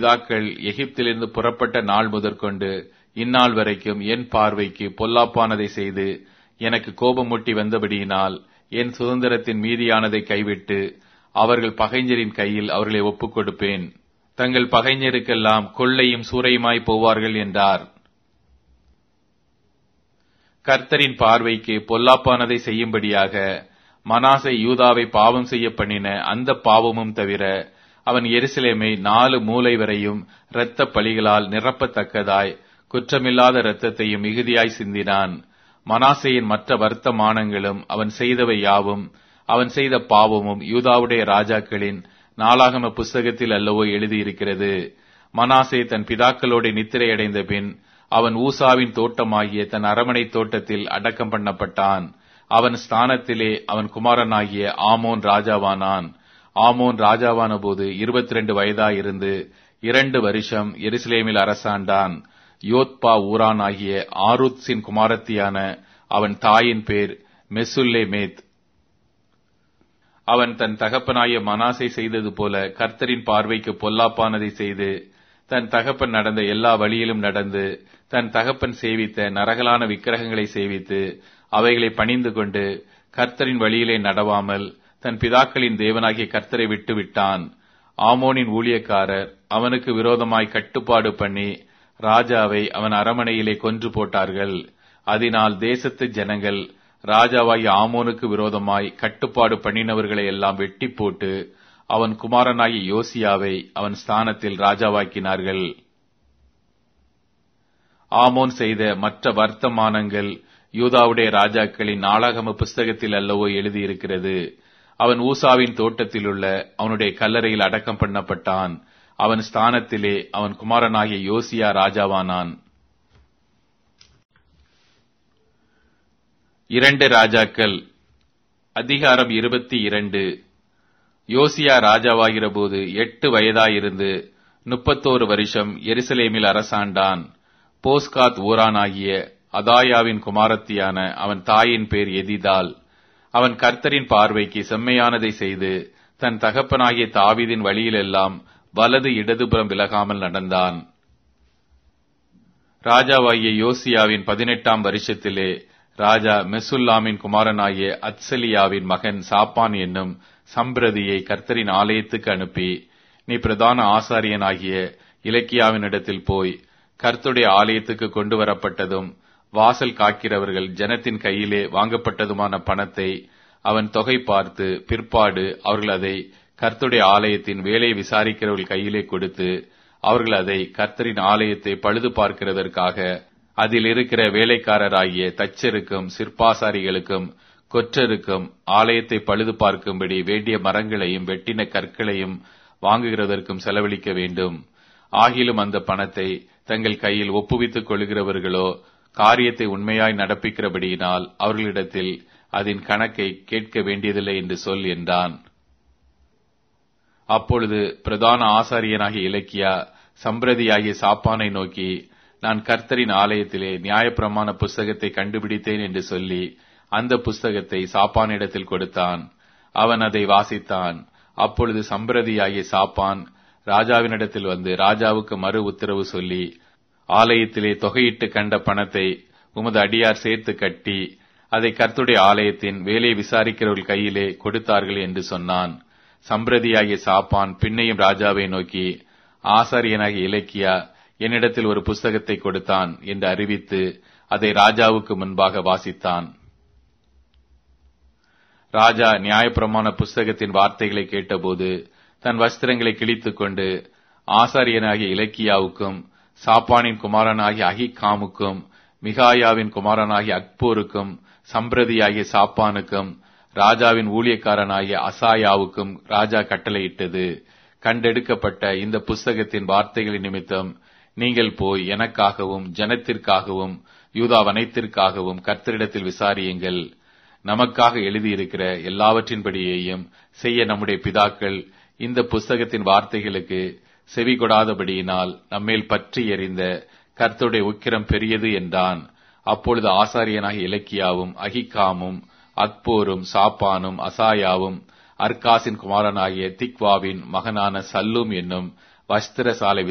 பிதாக்கள் எகிப்திலிருந்து புறப்பட்ட நாள் முதற்கொண்டு இந்நாள் வரைக்கும் என் பார்வைக்கு பொல்லாப்பானதை செய்து எனக்கு கோபமூட்டி வந்தபடியினால் என் சுதந்திரத்தின் மீதியானதை கைவிட்டு அவர்கள் பகைஞரின் கையில் அவர்களை ஒப்புக் கொடுப்பேன் தங்கள் பகைஞருக்கெல்லாம் கொள்ளையும் சூறையுமாய் போவார்கள் என்றார் கர்த்தரின் பார்வைக்கு பொல்லாப்பானதை செய்யும்படியாக மனாசை யூதாவை பாவம் செய்ய பண்ணின அந்த பாவமும் தவிர அவன் எருசலேமை நாலு மூலை வரையும் இரத்த பலிகளால் நிரப்பத்தக்கதாய் குற்றமில்லாத இரத்தத்தையும் மிகுதியாய் சிந்தினான் மனாசையின் மற்ற வர்த்தமானங்களும் அவன் செய்தவை யாவும் அவன் செய்த பாவமும் யூதாவுடைய ராஜாக்களின் நாளாகம புஸ்தகத்தில் அல்லவோ எழுதியிருக்கிறது மனாசே தன் பிதாக்களோடு நித்திரையடைந்த பின் அவன் ஊசாவின் தோட்டமாகிய தன் அரமனை தோட்டத்தில் அடக்கம் பண்ணப்பட்டான் அவன் ஸ்தானத்திலே அவன் குமாரனாகிய ஆமோன் ராஜாவானான் ஆமோன் ராஜாவான போது இருபத்தி ரெண்டு வயதாயிருந்து இரண்டு வருஷம் எருசலேமில் அரசாண்டான் யோத்பா ஊரான் ஆகிய ஆருத்ஸின் குமாரத்தியான அவன் தாயின் பேர் மெசுல்லே மேத் அவன் தன் தகப்பனாய மனாசை செய்தது போல கர்த்தரின் பார்வைக்கு பொல்லாப்பானதை செய்து தன் தகப்பன் நடந்த எல்லா வழியிலும் நடந்து தன் தகப்பன் சேவித்த நரகலான விக்கிரகங்களை சேவித்து அவைகளை பணிந்து கொண்டு கர்த்தரின் வழியிலே நடவாமல் தன் பிதாக்களின் தேவனாகிய கர்த்தரை விட்டு விட்டான் ஆமோனின் ஊழியக்காரர் அவனுக்கு விரோதமாய் கட்டுப்பாடு பண்ணி ராஜாவை அவன் அரமனையிலே கொன்று போட்டார்கள் அதனால் தேசத்து ஜனங்கள் ராஜாவாகிய ஆமோனுக்கு விரோதமாய் கட்டுப்பாடு பண்ணினவர்களை எல்லாம் வெட்டி போட்டு அவன் குமாரனாகிய யோசியாவை அவன் ஸ்தானத்தில் ராஜாவாக்கினார்கள் ஆமோன் செய்த மற்ற வர்த்தமானங்கள் யூதாவுடைய ராஜாக்களின் நாளாகம புஸ்தகத்தில் அல்லவோ எழுதியிருக்கிறது அவன் ஊசாவின் தோட்டத்திலுள்ள அவனுடைய கல்லறையில் அடக்கம் பண்ணப்பட்டான் அவன் ஸ்தானத்திலே அவன் குமாரனாகிய யோசியா ராஜாவானான் இரண்டு ராஜாக்கள் அதிகாரம் இருபத்தி இரண்டு யோசியா ராஜாவாகிற போது எட்டு வயதாயிருந்து முப்பத்தோரு வருஷம் எருசலேமில் அரசாண்டான் போஸ்காத் ஊரானாகிய அதாயாவின் குமாரத்தியான அவன் தாயின் பேர் எதிதால் அவன் கர்த்தரின் பார்வைக்கு செம்மையானதை செய்து தன் தகப்பனாகிய தாவீதின் வழியிலெல்லாம் வலது இடதுபுறம் விலகாமல் நடந்தான் ராஜாவாகிய யோசியாவின் பதினெட்டாம் வருஷத்திலே ராஜா மெசுல்லாமின் குமாரனாகிய அத்சலியாவின் மகன் சாப்பான் என்னும் சம்பிரதியை கர்த்தரின் ஆலயத்துக்கு அனுப்பி நீ பிரதான ஆசாரியனாகிய இலக்கியாவினிடத்தில் போய் கர்த்துடைய ஆலயத்துக்கு கொண்டு வரப்பட்டதும் வாசல் காக்கிறவர்கள் ஜனத்தின் கையிலே வாங்கப்பட்டதுமான பணத்தை அவன் தொகை பார்த்து பிற்பாடு அவர்கள் அதை கர்த்துடைய ஆலயத்தின் வேலையை விசாரிக்கிறவர்கள் கையிலே கொடுத்து அவர்கள் அதை கர்த்தரின் ஆலயத்தை பழுது பார்க்கிறதற்காக அதில் இருக்கிற வேலைக்காரராகிய தச்சருக்கும் சிற்பாசாரிகளுக்கும் கொற்றருக்கும் ஆலயத்தை பழுது பார்க்கும்படி வேண்டிய மரங்களையும் வெட்டின கற்களையும் வாங்குகிறதற்கும் செலவழிக்க வேண்டும் ஆகிலும் அந்த பணத்தை தங்கள் கையில் ஒப்புவித்துக் கொள்கிறவர்களோ காரியத்தை உண்மையாய் நடப்பிக்கிறபடியினால் அவர்களிடத்தில் அதன் கணக்கை கேட்க வேண்டியதில்லை என்று சொல் என்றான் அப்பொழுது பிரதான ஆசாரியனாகிய இலக்கியா சம்பிரதியாகிய சாப்பானை நோக்கி நான் கர்த்தரின் ஆலயத்திலே நியாயப்பிரமாண புஸ்தகத்தை கண்டுபிடித்தேன் என்று சொல்லி அந்த புஸ்தகத்தை சாப்பானிடத்தில் கொடுத்தான் அவன் அதை வாசித்தான் அப்பொழுது சம்பிரதியாகிய சாப்பான் ராஜாவினிடத்தில் வந்து ராஜாவுக்கு மறு உத்தரவு சொல்லி ஆலயத்திலே தொகையிட்டு கண்ட பணத்தை உமது அடியார் சேர்த்து கட்டி அதை கர்த்துடைய ஆலயத்தின் வேலையை விசாரிக்கிறவர்கள் கையிலே கொடுத்தார்கள் என்று சொன்னான் சம்பிரதியாகிய சாப்பான் பின்னையும் ராஜாவை நோக்கி ஆசாரியனாகிய இலக்கியா என்னிடத்தில் ஒரு புஸ்தகத்தை கொடுத்தான் என்று அறிவித்து அதை ராஜாவுக்கு முன்பாக வாசித்தான் ராஜா நியாயப்பிரமாண புஸ்தகத்தின் வார்த்தைகளை கேட்டபோது தன் வஸ்திரங்களை கிழித்துக் கொண்டு ஆசாரியனாகிய இலக்கியாவுக்கும் சாப்பானின் குமாரனாகிய அகிகாமுக்கும் மிகாயாவின் குமாரனாகிய அக்போருக்கும் சம்பிரதியாகிய சாப்பானுக்கும் ராஜாவின் ஊழியக்காரனாகிய அசாயாவுக்கும் ராஜா கட்டளையிட்டது கண்டெடுக்கப்பட்ட இந்த புஸ்தகத்தின் வார்த்தைகளின் நிமித்தம் நீங்கள் போய் எனக்காகவும் ஜனத்திற்காகவும் யூதாவனைத்திற்காகவும் கர்த்தரிடத்தில் விசாரியுங்கள் நமக்காக எழுதியிருக்கிற எல்லாவற்றின்படியேயும் செய்ய நம்முடைய பிதாக்கள் இந்த புஸ்தகத்தின் வார்த்தைகளுக்கு செவி கொடாதபடியினால் நம்மேல் பற்றி எறிந்த கர்த்தருடைய உக்கிரம் பெரியது என்றான் அப்பொழுது ஆசாரியனாக இலக்கியாவும் அகிகாமும் அக்போரும் சாப்பானும் அசாயாவும் அர்காசின் குமாரனாகிய திக்வாவின் மகனான சல்லூம் என்னும் வஸ்திரசாலை